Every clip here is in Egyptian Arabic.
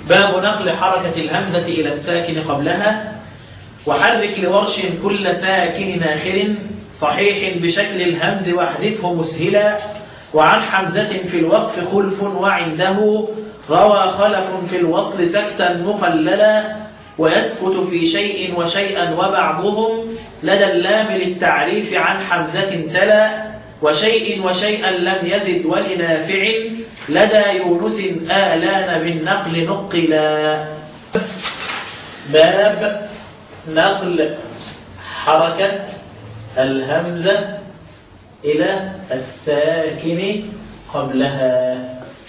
باب نقل حركة الهمزة إلى الساكن قبلها وحرك لورش كل ساكن آخر صحيح بشكل الهمز واحذفه مسهلا وعن حمزة في الوقف خلف وعنده روى خلف في الوصل سكتا مقللا ويسكت في شيء وشيئا وبعضهم لدى اللام للتعريف عن حمزة تلا وشيء وشيئا لم يزد ولنافع لدى يونس آلان بالنقل نقلا باب نقل حركة الهمزة إلى الساكن قبلها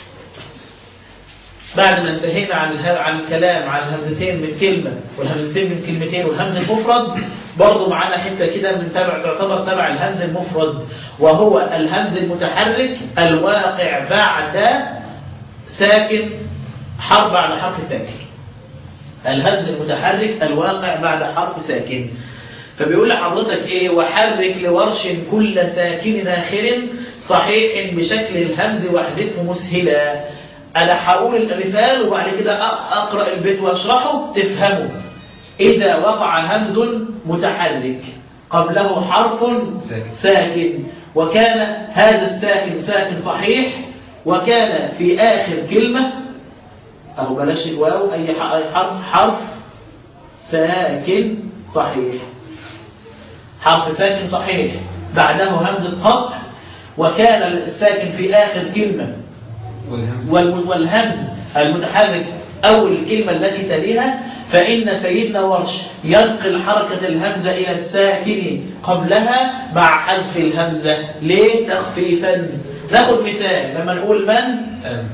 بعد ما انتهينا عن عن الكلام عن الهمزتين من كلمة والهمزتين من كلمتين والهمز المفرد برضه معانا حتة كده من تبع تعتبر تبع الهمز المفرد وهو الهمز المتحرك الواقع بعد ساكن حرف بعد حرف ساكن الهمز المتحرك الواقع بعد حرف ساكن فبيقول لحضرتك ايه وحرك لورش كل ساكن آخر صحيح بشكل الهمز واحذفه مسهلا انا هقول المثال وبعد كده اقرا البيت واشرحه تفهمه اذا وقع همز متحرك قبله حرف ساكن وكان هذا الساكن ساكن صحيح وكان في اخر كلمه اهو بلاش الواو اي حرف حرف ساكن صحيح حرف ساكن صحيح بعده همزه قطع وكان الساكن في اخر كلمه والهمز والهمز المتحرك أول الكلمة التي تليها فإن سيدنا ورش ينقل حركة الهمزة إلى الساكن قبلها مع حذف الهمزة ليه تخفيفا ناخد مثال لما نقول من آم.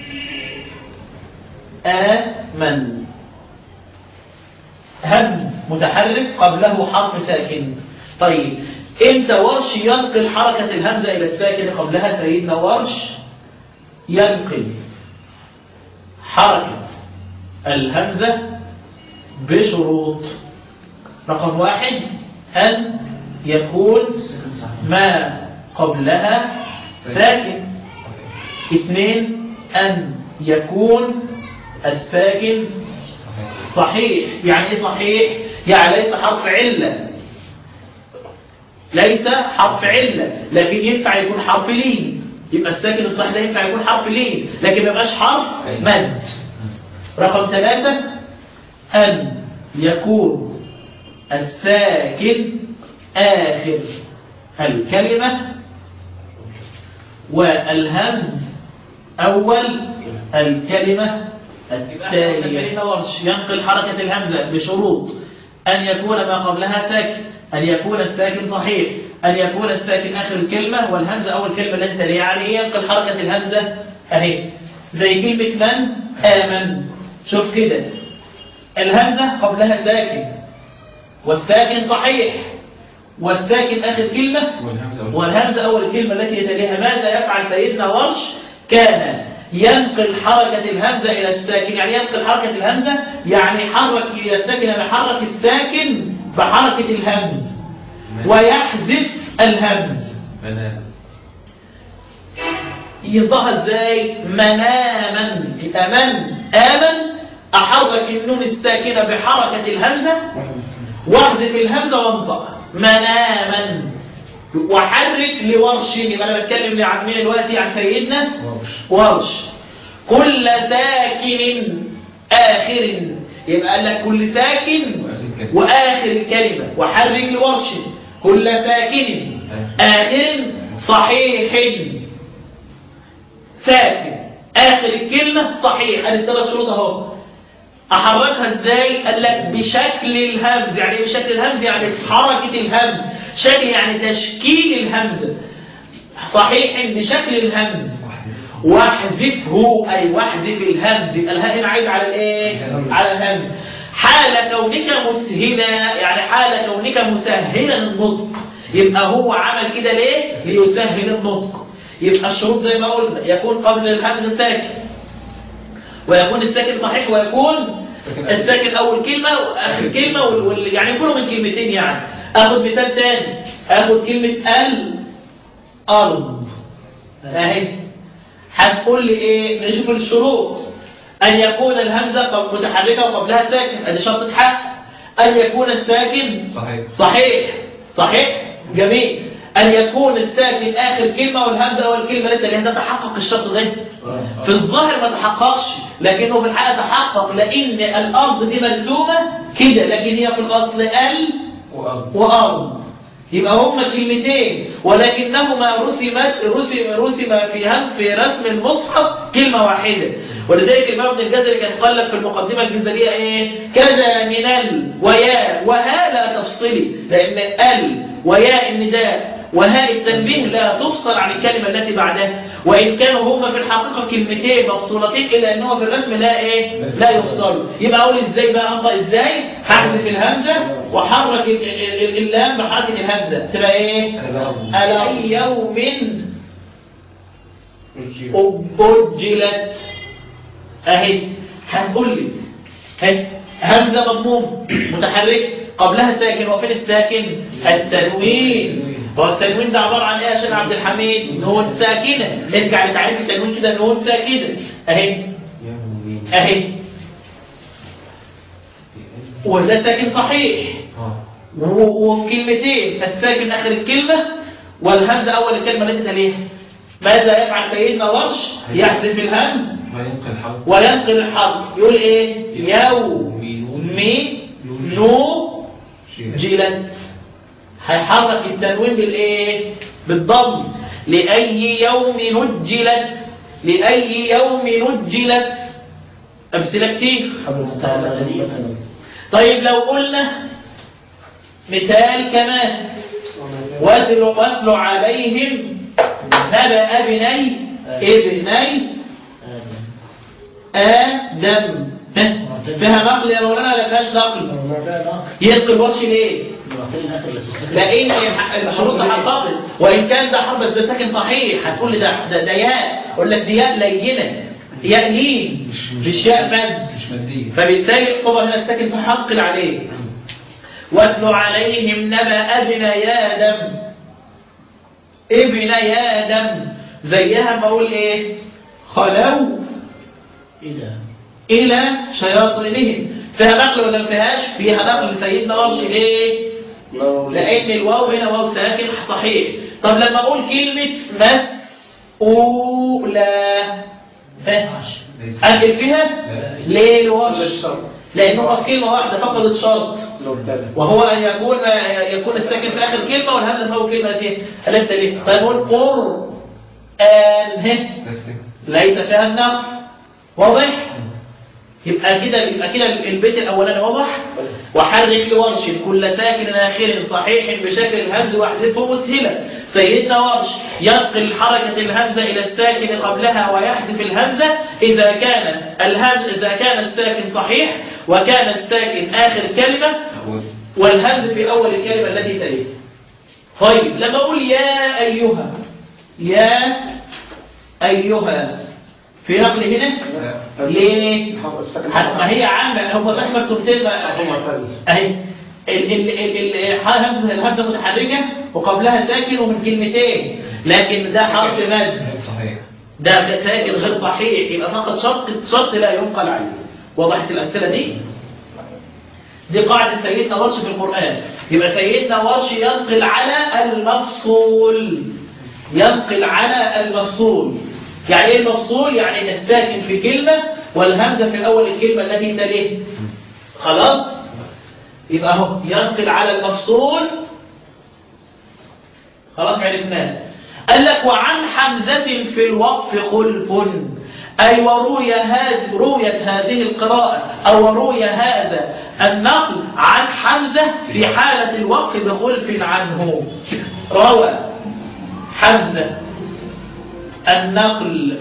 آمن همز متحرك قبله حرف ساكن طيب امتى ورش ينقل حركة الهمزة إلى الساكن قبلها سيدنا ورش ينقل حركة الهمزة بشروط رقم واحد أن يكون ما قبلها ساكن اثنين أن يكون الساكن صحيح يعني ايه صحيح يعني ليس حرف علة ليس حرف علة لكن ينفع يكون حرف لين يبقى الساكن الصحيح ده ينفع يكون حرف لين لكن ما يبقاش حرف مد رقم ثلاثة أن يكون الساكن آخر الكلمة والهمز أول الكلمة التالية ورش ينقل حركة الهمزة بشروط أن يكون ما قبلها ساكن أن يكون الساكن صحيح أن يكون الساكن آخر الكلمة والهمزة أول كلمة التي تليها يعني إيه ينقل حركة الهمزة أهي زي كلمة من آمن شوف كده الهمزة قبلها ساكن والساكن صحيح والساكن آخر كلمة والهمزة أول- والهمزة أول كلمة التي يتليها ماذا يفعل سيدنا ورش كان ينقل حركة الهمزة إلى الساكن يعني ينقل حركة الهمزة يعني حرك إلى الساكن يعني حرك الساكن بحركة الهمز ويحذف الهمز منام ينطقها ازاي مناما يبقى من آمن أحرك النون الساكنة بحركة الهمزة واحذف الهمزة وانطق مناما وحرك لورش يبقى انا بتكلم لعمين دلوقتي عن سيدنا ورش كل ساكن آخر يبقى قال لك كل ساكن وآخر الكلمة وحرك لورش كل ساكن آخر صحيح ساكن آخر الكلمة صحيح ادي الثلاث شروط اهو احركها ازاي قال لك بشكل الهمز يعني ايه بشكل الهمز يعني حركة الهمز شكل يعني تشكيل الهمز صحيح بشكل الهمز واحذفه اي واحذف الهمز يبقى الهاء هنا عايد على الايه على الهمز حال كونك مسهلا يعني حال كونك مسهلا النطق يبقى هو عمل كده ليه ليسهل النطق يبقى الشروط زي ما قلنا يكون قبل الهمز ساكن ويكون الساكن صحيح ويكون الساكن اول كلمه واخر كلمه وال... وال... يعني يكونوا من كلمتين يعني اخد مثال تاني اخد كلمه الارض اهي هتقول لي ايه نشوف الشروط أن يكون الهمزة قب- متحركة وقبلها ساكن ادي شرط اتحقق أن يكون الساكن صحيح صحيح صحيح جميل أن يكون الساكن آخر كلمة والهمزة أول كلمة لسه لأن ده تحقق الشرط ده في الظاهر ما تحققش لكنه في الحقيقة تحقق لأن الأرض دي مرسومة كده لكن هي في الأصل ال وأرض وأرض يبقى هما كلمتين ولكنهما رسمت رسم رسم في هم في رسم المصحف كلمة واحدة ولذلك الإمام ابن الجزري كان قال في المقدمة الجزرية إيه كذا من ال ويا وها لا تفصلي لأن ال ويا النداء وهاء التنبيه لا تفصل عن الكلمة التي بعدها وإن كانوا هما في الحقيقة كلمتين مفصولتين إلا أنه في الرسم لا إيه لا يفصلوا يبقى أقول إزاي بقى أنطق إزاي هحذف الهمزة وحرك ال- ال- ال- اللام بحركة الهمزة تبقى إيه ألا يوم أجلت أهي هتقول لي هي همزة مضموم متحرك قبلها ساكن وفين الساكن التنوين هو التنوين ده عبارة عن ايه يا شيخ عبد الحميد نون ساكنة ارجع لتعريف التنوين كده نون ساكنة اهي اهي وده ساكن صحيح و- وفي كلمتين الساكن اخر الكلمة والهمزة اول الكلمة التي تليها ماذا يفعل سيدنا ورش يحذف الهمز وينقل حرف وينقل الحرف يقول ايه يوم مي نو جلت هيحرك التنوين بالايه بالضم لاي يوم نجلت لاي يوم نجلت امثله كتير طيب لو قلنا مثال كمان واتل واتل عليهم نبأ ابني ابني آدم ها؟ فيها نقل يا مولانا ولا فيهاش نقل ينقل وش ليه لان الشروط تحققت وان كان ده حرف بس ده ساكن صحيح هتقول لي ده ده, ده ياء اقول لك دي ياء لينه ياء لين مش ياء مد مش مادية فبالتالي القوة هنا الساكن فحقل عليه واتل عليهم نبأ ابن آدم ابن آدم زيها بقول ايه خلو إلى شياطينهم فيها نقل ولا ما فيهاش فيها نقل سيدنا ورش ليه لأن الواو هنا واو ساكن صحيح طب لما أقول كلمة مسؤولة ها؟ أنقل فيها ليه الورش لأنه في كلمة واحدة فقد الشرط وهو أن يكون يكون الساكن في آخر كلمة والهمزة في أول كلمة دي ألست ليه طيب نقول قرآن ها نفسك ليس فيها النقل واضح يبقى كده يبقى كده البيت الاولاني واضح وحرك لورش كل ساكن اخر صحيح بشكل الهمز واحذفه مسهلا سيدنا ورش ينقل حركه الهمزه الى الساكن قبلها ويحذف الهمزه اذا كان الهمز اذا كان الساكن صحيح وكان الساكن اخر كلمه أول والهمز في اول الكلمه التي تليها طيب لما اقول يا ايها يا ايها في نقل هنا ليه حتى ما هي عامة هم تحمل سمتين اهي ال- ال- ال- ال- همزة الهمزة متحركة وقبلها ساكن ومن كلمتين لكن ده حرف مد صحيح ده ساكن غير صحيح يبقى فقط شرط شرط لا ينقل عليه وضحت الأمثلة دي دي قاعدة سيدنا ورش في القرآن يبقى سيدنا ورش ينقل على المفصول ينقل على المفصول يعني ايه المفصول يعني الساكن في كلمة والهمزة في أول الكلمة التي تليه خلاص يبقى اهو ينقل على المفصول خلاص عرفناه قال لك وعن حمزة في الوقف خلف أي وروي هذه رويت هذه القراءة أو روي هذا النقل عن حمزة في حالة الوقف بخلف عنه روى حمزة النقل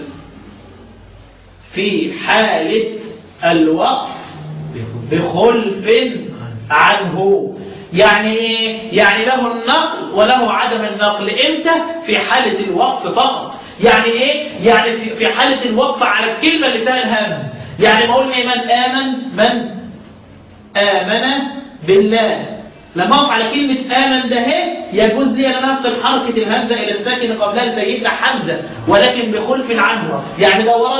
في حالة الوقف بخلف عنه يعني ايه يعني له النقل وله عدم النقل امتى في حالة الوقف فقط يعني ايه يعني في في حالة الوقف على الكلمة اللي فيها الهم يعني ما قلنا من آمن من آمن بالله لما اقف على كلمة آمن ده هي يجوز لي أن أنقل حركة الهمزة إلى الساكن قبلها لسيدنا حمزة ولكن بخلف عنه يعني ده ورد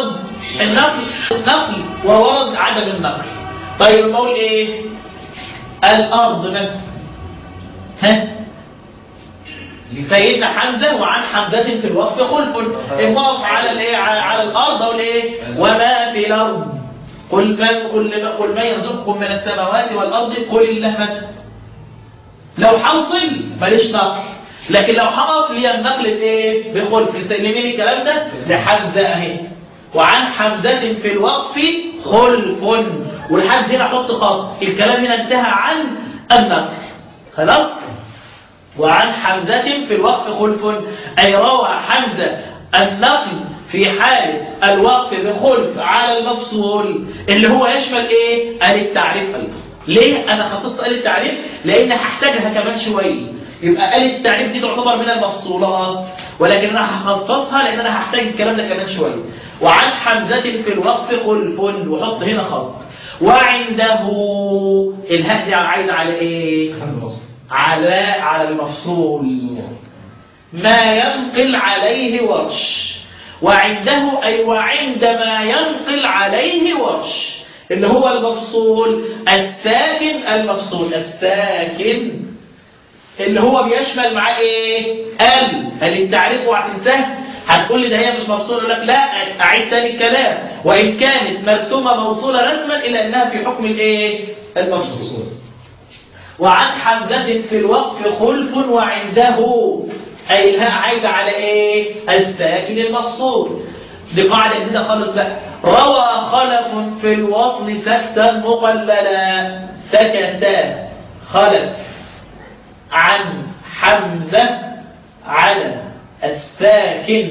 النقل النقل وورد عدم النقل طيب المول ايه الارض مثلا ها سيدنا حمزه وعن حمزه في الوقف خلف الوقف على الايه على الارض او الايه وما في الارض قل من قل قل من يرزقكم من السماوات والارض قل الله مثلا لو حوصل ماليش نقل لكن لو حقق لي النقل بايه بخلف لمين الكلام ده لحمزه اهي وعن حمزه في الوقف خلف ولحد هنا احط خط الكلام هنا انتهى عن النقل خلاص وعن حمزة في الوقف خلف أي روى حمزة النقل في حالة الوقف بخلف على المفصول اللي هو يشمل ايه؟ قال التعريف أيضا ليه أنا خصصت قال التعريف؟ لأن هحتاجها كمان شوية يبقى قال التعريف دي تعتبر من المفصولات ولكن أنا هخصصها لأن أنا هحتاج الكلام ده كمان شوية وعن حمزة في الوقف خلف وحط هنا خط وعنده الهاء دي عايدة على ايه؟ على على المفصول ما ينقل عليه ورش وعنده أي وعندما ينقل عليه ورش اللي هو المفصول الساكن المفصول الساكن اللي هو بيشمل معاه ايه ال هل التعريف وهتنساه هتقول لي ده هي مش موصوله اقول لك لا اعيد تاني الكلام وان كانت مرسومه موصوله رسما الا انها في حكم الايه المفصول وعن حمزة في الوقف خلف وعنده أي الهاء عايدة على إيه؟ الساكن المفصول دي قاعدة جديدة خالص بقى روى خلف في الوصل سكتا مقللا سكتا خلف عن حمزة على الساكن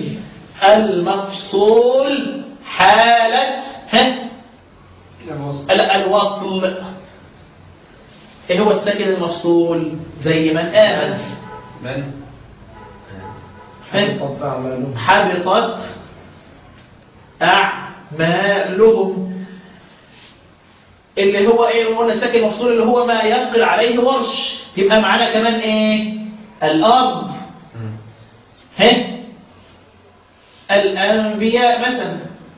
المفصول حالة ها؟ الوصل ايه هو الساكن المفصول زي من آمن من من حبطت أعمالهم اللي هو ايه قلنا الساكن المفصول اللي هو ما ينقل عليه ورش يبقى معانا كمان ايه الأرض ها الأنبياء مثلا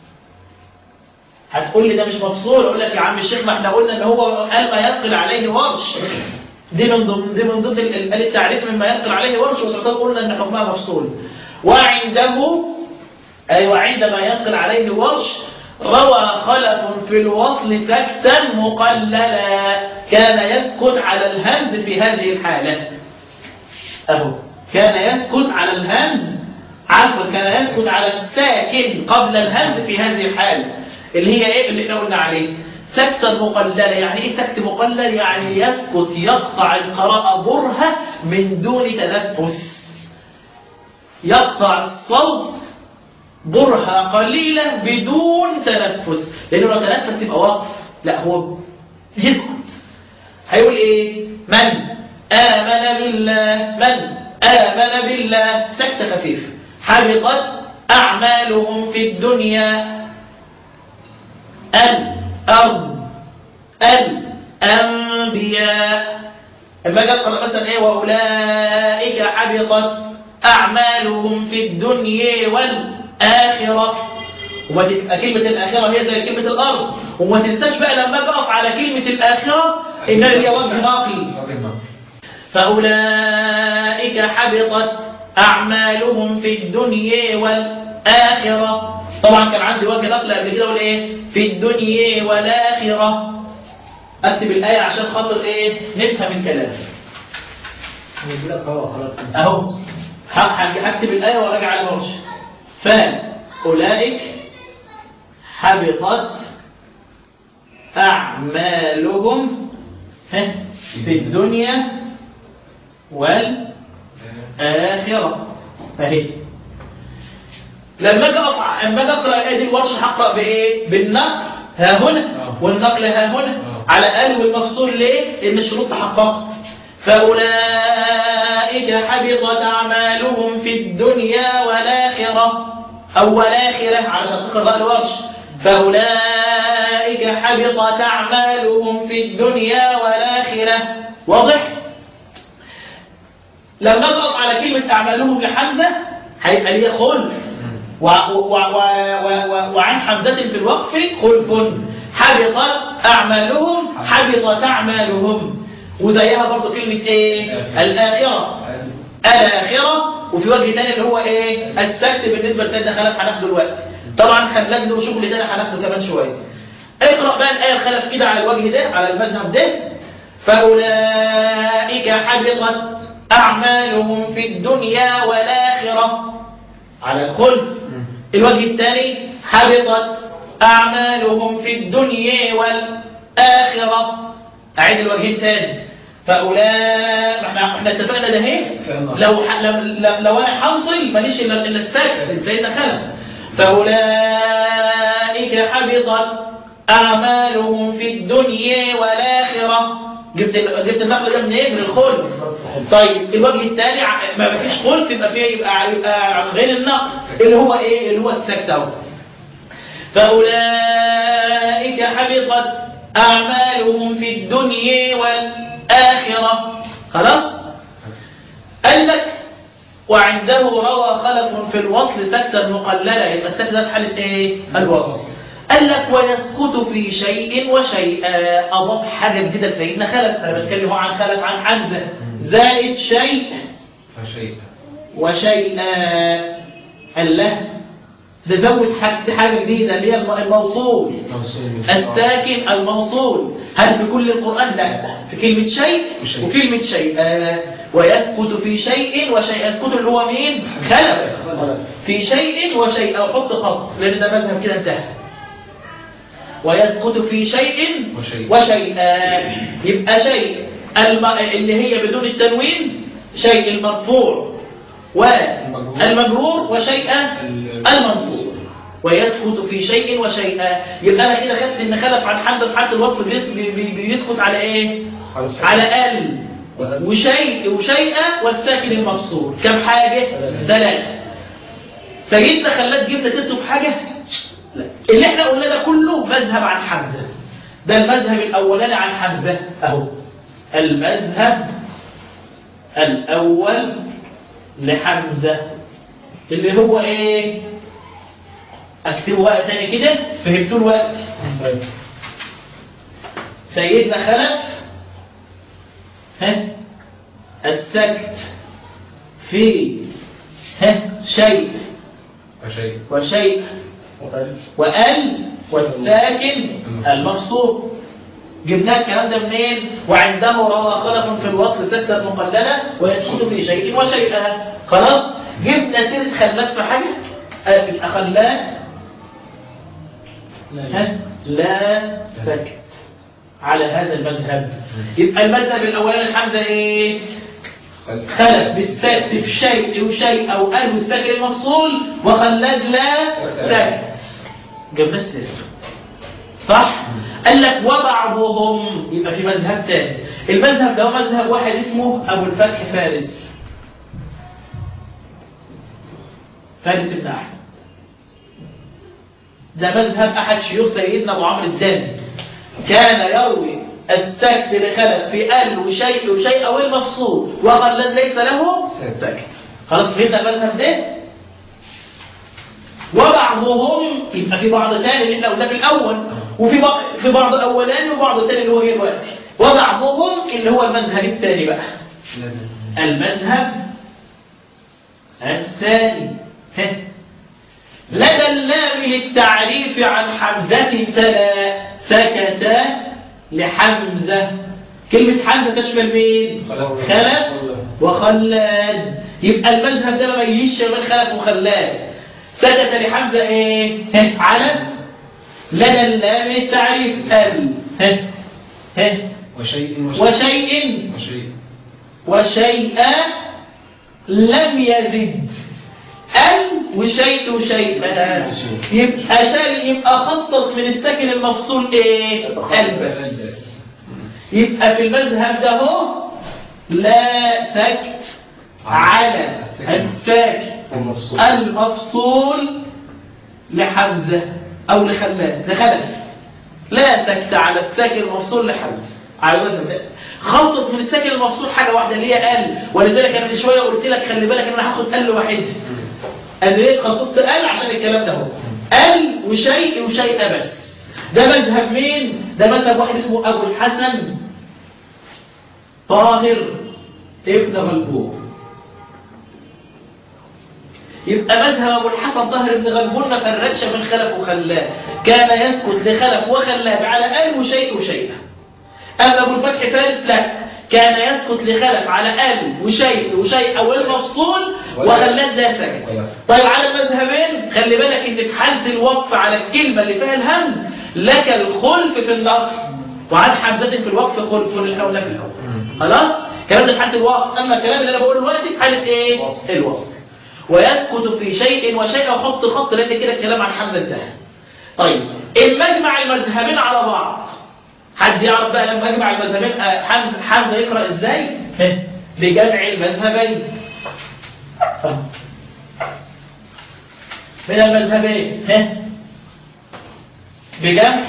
هتقول لي ده مش مفصول اقول لك يا عم الشيخ ما احنا قلنا ان هو قال ما ينقل عليه ورش دي من ضمن دي من ضمن التعريف مما ينقل عليه ورش وتعتبر قلنا ان حكمها مفصول وعنده اي وعندما ينقل عليه ورش روى خلف في الوصل سكتا مقللا كان يسكت على الهمز في هذه الحالة اهو كان يسكت على الهمز عفوا كان يسكت على الساكن قبل الهمز في هذه الحالة اللي هي ايه اللي احنا قلنا عليه سكتا مقللة يعني ايه سكت مقلل يعني يسكت يقطع القراءة برهة من دون تنفس يقطع الصوت برهة قليلة بدون تنفس لأنه لو تنفس يبقى وقف لا هو يسكت هيقول ايه من آمن بالله من آمن بالله سكت خفيف حبطت أعمالهم في الدنيا الأرض الأنبياء لما قال قال مثلا إيه وأولئك حبطت أعمالهم في الدنيا والآخرة وما تبقى كلمة الآخرة هي زي كلمة الأرض وما تنساش بقى لما أقف على كلمة الآخرة إنها هي وجه ناقل فأولئك حبطت أعمالهم في الدنيا والآخرة طبعا كان عندي وجه نقل قبل كده اقول ايه في الدنيا والاخره اكتب الايه عشان خاطر ايه نفهم الكلام اهو هكتب الايه وراجع الورش فاولئك حبطت اعمالهم في الدنيا والاخره اهي لما اجي اقرا لما اجي اقرا الايه دي الورش هقرا بايه بالنقل ها هنا والنقل ها هنا على الاقل والمفصول ليه لان الشروط تحققت فاولئك حبطت اعمالهم في الدنيا والاخره او والاخره على تحقيق الراء الورش فاولئك حبطت اعمالهم في الدنيا والاخره واضح لما اضغط على كلمه اعمالهم لحمزه هيبقى ليها خلف و و و و و وعن حمزة في الوقف خلف حبطت أعمالهم حبطت أعمالهم وزيها برضو كلمة إيه الآخرة الآخرة وفي وجه تاني اللي هو إيه السكت بالنسبة لتاني ده خلف هناخده دلوقتي طبعا خلاك له شغل تاني هناخده كمان شوية اقرأ بقى الآية الخلف كده على الوجه ده على المذهب ده فأولئك حبطت أعمالهم في الدنيا والآخرة على الخلف الوجه الثاني حبطت أعمالهم في الدنيا والآخرة أعيد الوجه الثاني فأولئك احنا احنا اتفقنا ده اهي لو ح... لو, لو, لو انا حاصل ماليش الا الا الساكت زي ما خلف فأولئك حبطت أعمالهم في الدنيا والآخرة جبت ال- جبت النقل ده منين؟ من الخلف طيب الوجه الثاني ع- ما فيش خلف يبقى فيه يبقى يبقى عن غير النقل اللي هو ايه؟ اللي هو السكت اهو فأولئك حبطت أعمالهم في الدنيا والآخرة خلاص؟ قال لك وعنده روى خلف في الوصل سكتا مقللا يبقى السكت ده في حالة ايه؟ الوصل قال لك ويسكت في شيء وشيئا أضاف حاجة جديدة لسيدنا خلف أنا بتكلم هو عن خلف عن حمزة زائد شيء فشيء وشيئا قال له ده زود حاجة حاجة جديدة اللي هي الم- الموصول موصول الساكن الموصول هل في كل القرآن لا في كلمة شيء وشيء. وكلمة شيء آه، ويسكت في شيء وشيء يسكت اللي هو مين خلف في شيء وشيء أو حط خط لأن ده مذهب كده انتهى ويسكت في شيء وشيء. وشيئا يبقى شيء الم... اللي هي بدون التنوين شيء المرفوع والمجرور وشيئا المنصوب ويسكت في شيء وشيئا يبقى انا كده خدت ان خلف عن حمزه حتى الوقت بيس- بي- بي- بيسكت على ايه على ال وشيء وشيئا والساكن المفصول كم حاجه ثلاثه سيدنا خلات جبنا تكتب حاجه لا اللي احنا قلنا ده كله مذهب عن حمزه ده المذهب الاولاني عن حمزه اهو المذهب الاول لحمزه اللي هو ايه اكتبه وقت تاني كده فهمتوا الوقت سيدنا خلف ها السكت في ها شيء فشيء وشيء وال والساكن المفصول جبنا الكلام ده منين وعنده روى خلف في الوصل سكتة مقللة ويسكت في شيء وشيئا خلاص جبنا سيرة خلاف في حاجة آه، يبقى خلاف ها؟ لا سكت على هذا المذهب يبقى المذهب الاولاني الحمزه ايه خلف بالسكت في شيء وشيء او ال والساكن المفصول وخلد لا سكت جبنا السر صح قال لك وبعضهم يبقى في مذهب تاني المذهب ده هو مذهب واحد اسمه ابو الفتح فارس فارس بن احمد ده مذهب احد شيوخ سيدنا ابو عمرو الداني كان يروي السكت لخلف في ال وشيء وشيء او المفصول وخلد ليس له سكت خلاص فهمنا المذهب ده وبعضهم يبقى في بعض ثاني اللي احنا قلناه في الاول وفي بعض في بعض اولاني وبعض الثاني اللي هو هي دلوقتي وبعضهم اللي هو المذهب الثاني بقى المذهب الثاني ها. لدى اللام للتعريف عن حمزة تلا سكت لحمزة كلمة حمزة تشمل مين؟ خلف وخلاد يبقى المذهب ده ما يجيش من خلف وخلاد سكت لحمزة ايه؟ ها، على لدى اللام للتعريف ال ها ها وشيء وشيء وشيء وشيئا لم يزد ال وشيء وشيئا يبقى شيء يبقى خصص من الساكن المفصول ايه البس يبقى في المذهب ده هو لا سكت على الساكن المفصول لحمزة أو لخلاد لخلف لا سكت على الساكن المفصول لحمزة على الوزن ده خلصت من الساكن المفصول حاجة واحدة اللي هي ال ولذلك أنا من شوية قلت لك خلي بالك إن أنا هاخد ال واحد أنا ليه خصصت ال عشان الكلام ده هو ال وشيء وشيء بس ده مذهب مين ده مذهب واحد اسمه ابو الحسن طاهر ابن غلبون يبقى مذهب ابو الحسن طاهر بن غلبون ما فرقش بين خلف وخلاف كان يسكت لخلف وخلاف على ال وشيء وشيء اما ابو الفتح فارس لا كان يسكت لخلف على ال وشيء وشيء او المفصول وخلاف ده سكت طيب على المذهبين خلي بالك ان في حاله الوقف على الكلمه اللي فيها الهمز لك الخلف في النقص وعن حمزه في الوقف خلف الاول في الاول خلاص الكلام ده في حاله الوقف اما الكلام اللي انا بقوله دلوقتي في حاله ايه الوصف ويسكت في شيء وشيء وحط خط لان كده الكلام عن حمزه انتهى طيب اما اجمع المذهبين على بعض حد يعرف بقى لما اجمع المذهبين آه، حمزه حمزه يقرا ازاي ها، بجمع المذهبين من المذهبين ها بجمع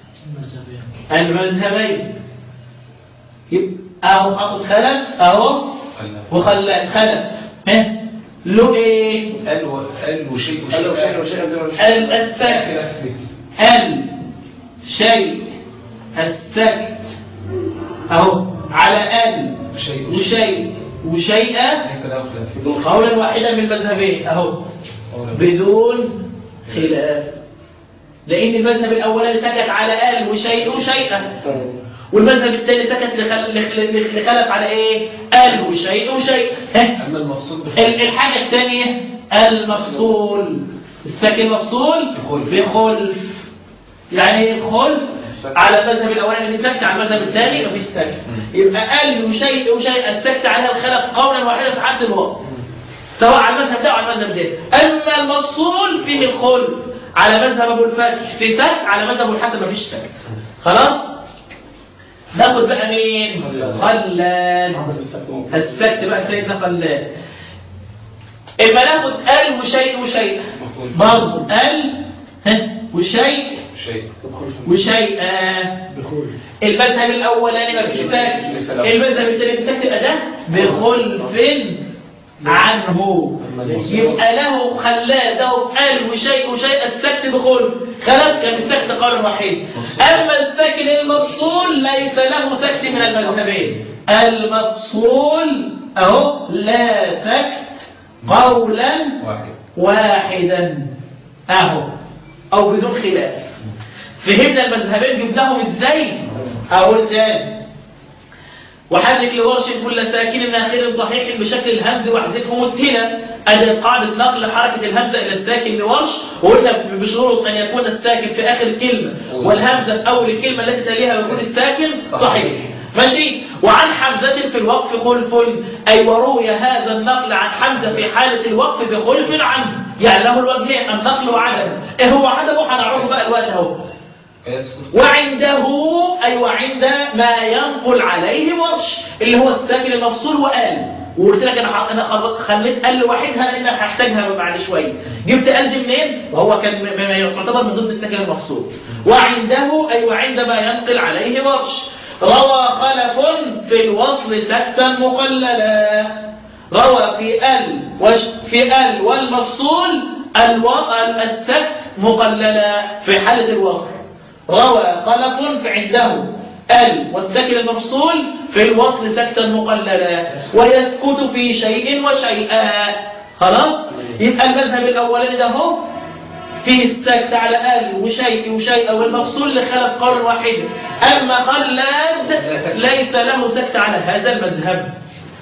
المذهبين يبقى اهو حاطط خلف اهو وخلى خلف ها له ايه ال و- ال وشيء قال له شيء وشيء ال السكت ال شيء السكت اهو على ال شيء وشيء وشيئا ليس له خلاف قولا واحدا من المذهبين اهو قولا. بدون خلاف لان المذهب الاولاني سكت على ال وشيء وشيئا والمذهب الثاني سكت لخل... لخ- لخ- لخلف على ايه ال وشيء وشيء ها؟ اما المقصود ال- الحاجه الثانيه المفصول الساكن مفصول بخلف. بخلف يعني ايه خلف على المذهب الاولاني في سكت على المذهب الثاني مفيش سكت يبقى ال وشيء وشيء السكت على الخلف قولا واحدا في حد الوقت سواء على المذهب ده او على المذهب ده اما المفصول فيه الخلف على مذهب ابو الفتح في سكت على مذهب ابو الحسن مفيش سكت خلاص ناخد بقى مين خلان عمل السكون السكت بقى سيدنا خلان اما ناخد ال وشيء وشيء مفعول. برضه ال ها، وشيء شيء وشيئا بخول المذهب الاولاني ما فيش سكت المذهب الثاني في سكت يبقى ده بخلف عنه يبقى له خلاه ده قال وشيء وشيء السكت بخلف خلاص كان السكت قول واحد اما الساكن المفصول ليس له سكت من المذهبين المفصول اهو لا سكت قولا واحد واحدا اهو او بدون خلاف فهمنا المذهبين جبناهم ازاي اقول تاني وحرك لورش كل ساكن اخر صحيح بشكل الهمز واحذفه مسهلا ادي قاعده نقل حركه الهمزه الى الساكن لورش وقلنا بشروط ان يكون الساكن في اخر الكلمه والهمزه في اول الكلمه التي تليها يكون الساكن صحيح ماشي وعن حمزة في الوقف خلف أي وروي هذا النقل عن حمزة في حالة الوقف بخلف عنه يعني له الوجهين النقل وعدم إيه هو عدمه هنعرفه بقى الوقت اهو يسكت وعنده أي وعند ما ينقل عليه ورش اللي هو الساكن المفصول وقال وقلت لك انا ح- انا خل- خليت ال لوحدها لان هحتاجها بعد شويه جبت ال دي منين وهو كان م- ما يعتبر من ضمن الساكن المفصول وعنده اي وعند ما ينقل عليه ورش روى خلف في الوصل سكتا مقللا روى في ال وش في ال والمفصول الو- السكت مقللا في حاله الوقف روى خلف في عنده ال والسكن المفصول في الوصل سكتا مقللا ويسكت في شيء وشيئا خلاص يبقى المذهب الاولاني ده هو فيه السكت على ال وشيء وشيء والمفصول لخلف قول واحد اما خلاد ليس له سكت على هذا المذهب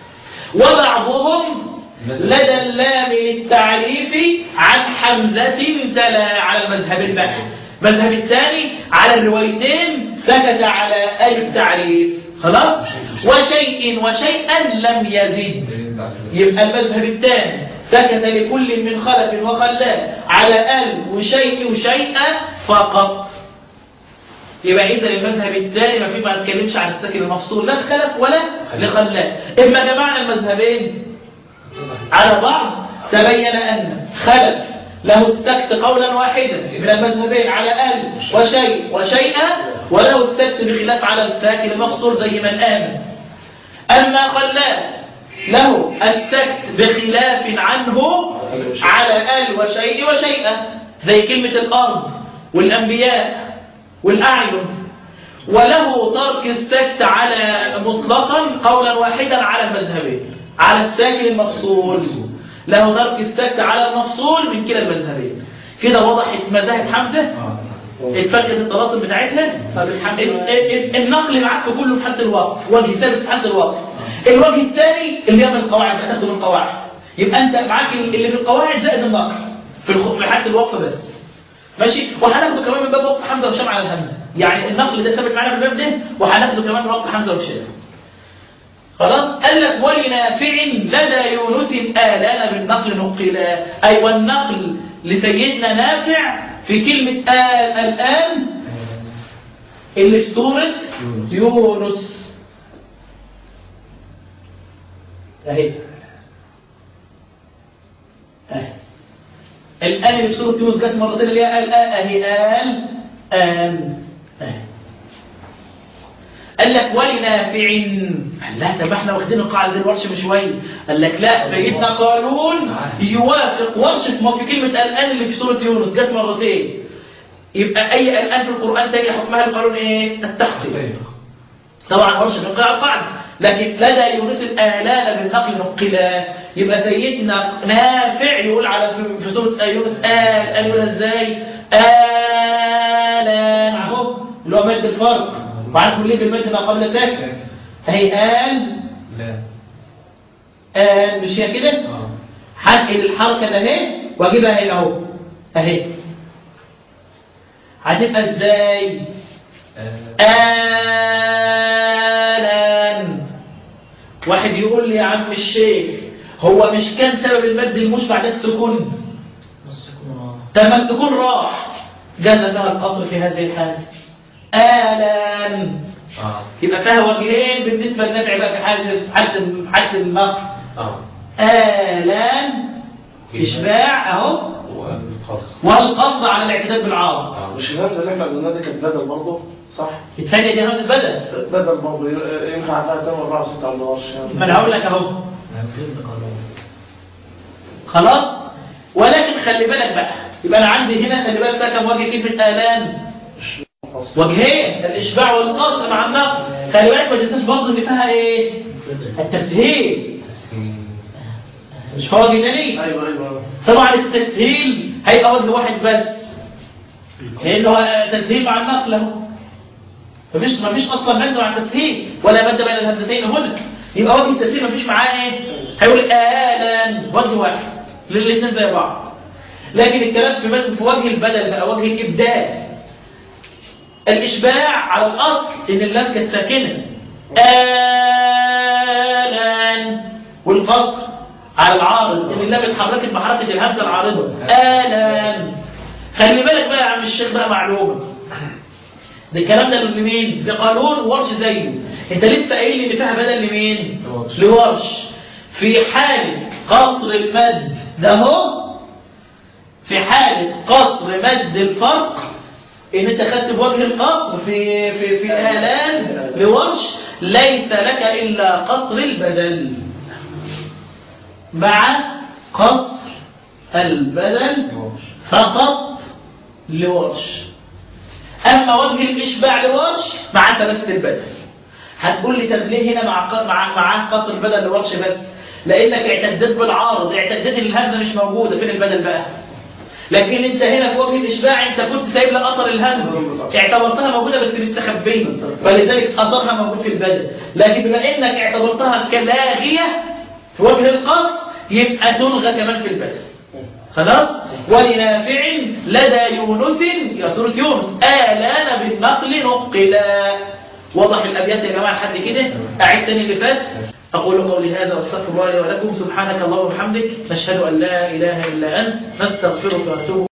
وبعضهم لدى اللام للتعريف عن حمزة تلا على المذهب البحث المذهب الثاني على الروايتين سكت على أي التعريف خلاص وشيء وشيئا لم يزد يبقى المذهب الثاني سكت لكل من خلف وخلاف على ال وشيء وشيئا فقط يبقى اذا المذهب الثاني ما في ما اتكلمش عن الساكن المفصول لا خلف ولا لخلاف اما جمعنا المذهبين على بعض تبين ان خلف له السكت قولا واحدا من المذهبين على ال وشيء وشيئا وله السكت بخلاف على الساكن المفصول زي من امن اما خلاف له السكت بخلاف عنه على ال وشيء وشيئا زي كلمة الأرض والأنبياء والأعين وله ترك السكت على مطلقا قولا واحدا على المذهبين على الساكن المفصول له ترك السكت على المفصول من كلا المذهبين كده وضحت مذاهب حمزة اتفكت الطلاسم بتاعتها طب الحمد ال- ال- النقل معاك في كله في حالة الوقف وجه ثالث في حالة الوقف الوجه الثاني اللي هي من القواعد هتاخده من القواعد يبقى انت معاك اللي في القواعد زائد النقل في الخ- في حالة الوقف بس ماشي وهناخده كمان من باب وقف حمزة وهشام على الهمزة يعني النقل ده ثابت معانا في الباب ده وهناخده كمان من وقف حمزة وهشام خلاص قال لك ولنافع لدى يونس آلان بالنقل نقلا أي والنقل لسيدنا نافع في كلمة آل الآن اللي في سورة يونس أهي أهي الآن اللي في سورة يونس جت مرتين اللي هي آل آه أهي آل آن أهي قال لك ولنافع قال لا طب احنا واخدين القاعده دي الورش من شويه قال لك لا سيدنا قانون يوافق ورشه ما في كلمه الان اللي في سوره يونس جت مرتين يبقى اي الان في القران تاني حكمها القانون ايه التحقيق طبعا ورشه من قاعده القاعده لكن لدى يونس الالان بالنقل نقلا يبقى سيدنا نافع يقول على في- في سوره يونس آل قال يقول ازاي آلان اهو اللي هو مد الفرق وعارف ليه بالمد ما قبل ساكن اهي آل لا آل مش هي كده اه هنقل الحركه ده اهي واجيبها هنا اهو اهي هتبقى ازاي آه. آلان واحد يقول لي يا عم الشيخ هو مش كان سبب المد المشبع ده السكون طب ما السكون راح جاز فيها القصر في هذه الحالة آلان اه يبقى فيها وجهين بالنسبة للنفع بقى في حالة في حالة في حالة النقل اه آلان إشباع أهو والقص والقصد على الاعتداد بالعارض اه مش الهمزه اللي احنا قلناها دي كانت بدل برضه صح؟ الثانية دي همزة بدل بدل برضه ينفع فيها كام 4 6 على الورش ما انا هقول لك اهو خلاص ولكن خلي بالك بقى يبقى انا عندي هنا خلي بالك بقى كم وجه كلمه الان وجهين الاشباع والقصر مع النقل خلي بالك ما تنساش برضه ان فيها ايه التسهيل مش فيها وجه تاني ايوه ايوه طبعا التسهيل هيبقى وجه واحد بس لانه هو تسهيل مع النقل اهو مفيش مفيش اصلا مد مع التسهيل ولا مد بين الهمزتين هنا يبقى وجه التسهيل مفيش معاه ايه هيقول آلان وجه واحد للاثنين زي بعض لكن الكلام في مثل في وجه البدل بقى وجه الابدال الاشباع على الاصل ان اللام كانت ساكنه آلان والقصر على العارض ان اللام اتحركت بحركه الهمزه العارضه آلان خلي بالك بقى يا عم الشيخ بقى معلومه ده الكلام ده لمين؟ لقانون ورش زيه انت لسه قايل لي ان فيها بدل لمين؟ لورش. لورش في حالة قصر المد ده هو في حالة قصر مد الفرق ان انت خدت بوجه القصر في في في آلان لورش ليس لك الا قصر البدل مع قصر البدل فقط لورش اما وجه الاشباع لورش مع ثلاثه البدل هتقول لي طب ليه هنا مع ق- مع معاه قصر البدل لورش بس لانك اعتدت بالعارض اعتدت ان الهمزه مش موجوده فين البدل بقى لكن انت هنا في وجه الاشباع انت كنت سايب لها اثر الهمزه اعتبرتها موجوده بس مستخبيه فلذلك اثرها موجود في البدل لكن بما انك اعتبرتها كلاغيه في وجه القصر يبقى تلغى كمان في البدل خلاص ولنافع لدى يونس يا سورة يونس آلان بالنقل نقلا وضح الأبيات يا جماعة لحد كده أعد تاني اللي فات أقول قولي هذا وأستغفر الله لي ولكم سبحانك اللهم وبحمدك نشهد أن لا إله إلا أنت نستغفرك ونتوب